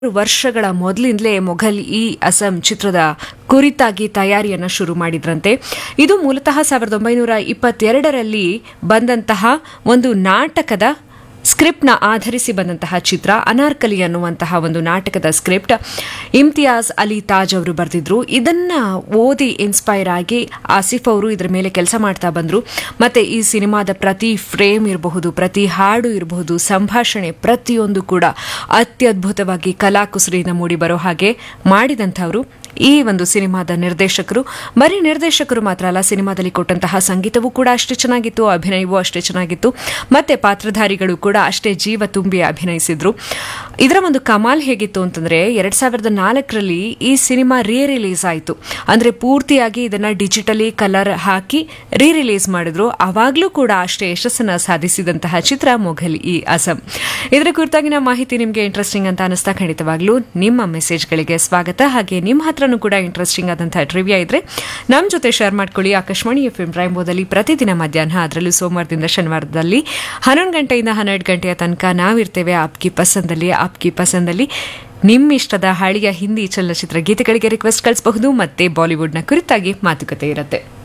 ವರ್ಷಗಳ ಮೊದಲಿಂದಲೇ ಮೊಘಲ್ ಇ ಅಸಂ ಚಿತ್ರದ ಕುರಿತಾಗಿ ತಯಾರಿಯನ್ನು ಶುರು ಮಾಡಿದ್ರಂತೆ ಇದು ಮೂಲತಃ ಸಾವಿರದ ಒಂಬೈನೂರ ಇಪ್ಪತ್ತೆರಡರಲ್ಲಿ ಬಂದಂತಹ ಒಂದು ನಾಟಕದ ಸ್ಕ್ರಿಪ್ಟ್ನ ಆಧರಿಸಿ ಬಂದಂತಹ ಚಿತ್ರ ಅನಾರ್ಕಲಿ ಅನ್ನುವಂತಹ ಒಂದು ನಾಟಕದ ಸ್ಕ್ರಿಪ್ಟ್ ಇಮ್ತಿಯಾಜ್ ಅಲಿ ತಾಜ್ ಅವರು ಬರೆದಿದ್ರು ಇದನ್ನ ಓದಿ ಇನ್ಸ್ಪೈರ್ ಆಗಿ ಆಸಿಫ್ ಅವರು ಇದರ ಮೇಲೆ ಕೆಲಸ ಮಾಡ್ತಾ ಬಂದ್ರು ಮತ್ತೆ ಈ ಸಿನಿಮಾದ ಪ್ರತಿ ಫ್ರೇಮ್ ಇರಬಹುದು ಪ್ರತಿ ಹಾಡು ಇರಬಹುದು ಸಂಭಾಷಣೆ ಪ್ರತಿಯೊಂದು ಕೂಡ ಅತ್ಯದ್ಭುತವಾಗಿ ಕಲಾಕುಸರಿಯಿಂದ ಮೂಡಿ ಬರೋ ಹಾಗೆ ಮಾಡಿದಂಥವರು ಈ ಒಂದು ಸಿನಿಮಾದ ನಿರ್ದೇಶಕರು ಬರೀ ನಿರ್ದೇಶಕರು ಮಾತ್ರ ಅಲ್ಲ ಸಿನಿಮಾದಲ್ಲಿ ಕೊಟ್ಟಂತಹ ಸಂಗೀತವೂ ಕೂಡ ಅಷ್ಟೇ ಚೆನ್ನಾಗಿತ್ತು ಅಭಿನಯವೂ ಅಷ್ಟೇ ಚೆನ್ನಾಗಿತ್ತು ಮತ್ತೆ ಪಾತ್ರಧಾರಿಗಳು ಕೂಡ ಅಷ್ಟೇ ಜೀವ ತುಂಬಿ ಅಭಿನಯಿಸಿದ್ರು ಇದರ ಒಂದು ಕಮಾಲ್ ಹೇಗಿತ್ತು ಅಂತಂದ್ರೆ ಎರಡ್ ಸಾವಿರದ ನಾಲ್ಕರಲ್ಲಿ ಈ ಸಿನಿಮಾ ರೀ ರಿಲೀಸ್ ಆಯಿತು ಅಂದ್ರೆ ಪೂರ್ತಿಯಾಗಿ ಇದನ್ನ ಡಿಜಿಟಲಿ ಕಲರ್ ಹಾಕಿ ರೀ ರಿಲೀಸ್ ಮಾಡಿದ್ರು ಅವಾಗ್ಲೂ ಕೂಡ ಅಷ್ಟೇ ಯಶಸ್ಸನ್ನ ಸಾಧಿಸಿದಂತಹ ಚಿತ್ರ ಮೊಘಲ್ ಇ ಅಸಂ ಇದರ ಕುರಿತಾಗಿನ ಮಾಹಿತಿ ನಿಮಗೆ ಇಂಟ್ರೆಸ್ಟಿಂಗ್ ಅಂತ ಅನಿಸ್ತಾ ಖಂಡಿತವಾಗ್ಲೂ ನಿಮ್ಮ ಮೆಸೇಜ್ಗಳಿಗೆ ಸ್ವಾಗತ ಹಾಗೆ ನಿಮ್ಮ ಹತ್ರನೂ ಕೂಡ ಇಂಟ್ರೆಸ್ಟಿಂಗ್ ಆದಂತಹ ಟ್ರಿವಿಯಾ ಇದ್ರೆ ನಮ್ಮ ಜೊತೆ ಶೇರ್ ಮಾಡ್ಕೊಳ್ಳಿ ಆಕಾಶವಾಣಿ ಎಫ್ ಎಂ ರೈಂಬೋದಲ್ಲಿ ಪ್ರತಿದಿನ ಮಧ್ಯಾಹ್ನ ಅದರಲ್ಲೂ ಸೋಮವಾರದಿಂದ ಶನಿವಾರದಲ್ಲಿ ಹನ್ನೊಂದು ಗಂಟೆಯಿಂದ ಹನ್ನೆರಡು ಗಂಟೆಯ ತನಕ ನಾವಿರ್ತೇವೆ ಆಪ್ಕಿ ಪಸಂದಲ್ಲಿ ಆಪ್ಕಿ ಪಸಂದಲ್ಲಿ ನಿಮ್ಮ ಇಷ್ಟದ ಹಳಿಯ ಹಿಂದಿ ಚಲನಚಿತ್ರ ಗೀತೆಗಳಿಗೆ ರಿಕ್ವೆಸ್ಟ್ ಕಳಿಸಬಹುದು ಮತ್ತೆ ಬಾಲಿವುಡ್ನ ಕುರಿತಾಗಿ ಮಾತುಕತೆ ಇರುತ್ತೆ